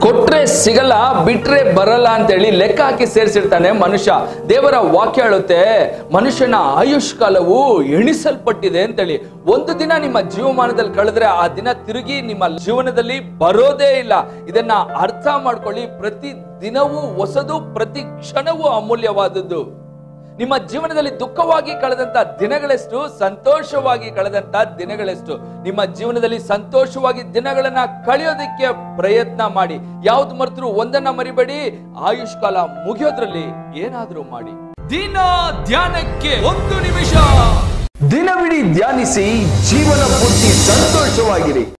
ಕೊಟ್ರೆ ಸಿಗಲ್ಲ ಬಿಟ್ರೆ ಬರಲ್ಲ ಅಂತೇಳಿ ಲೆಕ್ಕ ಹಾಕಿ ಸೇರಿಸಿರ್ತಾನೆ ಮನುಷ್ಯ ದೇವರ ವಾಕ್ಯ ಹೇಳುತ್ತೆ ಮನುಷ್ಯನ ಆಯುಷ್ ಕಾಲವು ಎಣಿಸಲ್ಪಟ್ಟಿದೆ ಅಂತೇಳಿ ಒಂದು ದಿನ ನಿಮ್ಮ ಜೀವಮಾನದಲ್ಲಿ ಕಳೆದ್ರೆ ಆ ದಿನ ತಿರುಗಿ ನಿಮ್ಮ ಜೀವನದಲ್ಲಿ ಬರೋದೇ ಇಲ್ಲ ಇದನ್ನ ಅರ್ಥ ಮಾಡ್ಕೊಳ್ಳಿ ಪ್ರತಿ ದಿನವೂ ಹೊಸದು ಪ್ರತಿ ಕ್ಷಣವೂ ಅಮೂಲ್ಯವಾದದ್ದು ನಿಮ್ಮ ಜೀವನದಲ್ಲಿ ದುಃಖವಾಗಿ ಕಳೆದಂತ ದಿನಗಳೆಷ್ಟು ಸಂತೋಷವಾಗಿ ಕಳೆದಂತ ದಿನಗಳೆಷ್ಟು ನಿಮ್ಮ ಜೀವನದಲ್ಲಿ ಸಂತೋಷವಾಗಿ ದಿನಗಳನ್ನ ಕಳೆಯೋದಕ್ಕೆ ಪ್ರಯತ್ನ ಮಾಡಿ ಯಾವ್ದು ಮರೆತರು ಒಂದನ್ನ ಮರಿಬೇಡಿ ಆಯುಷ್ ಕಾಲ ಮುಗಿಯೋದ್ರಲ್ಲಿ ಏನಾದ್ರೂ ಮಾಡಿ ದಿನ ಧ್ಯಾನಕ್ಕೆ ಒಂದು ನಿಮಿಷ ದಿನವಿಡೀ ಧ್ಯಾನಿಸಿ ಜೀವನ ಪೂರ್ತಿ ಸಂತೋಷವಾಗಿರಿ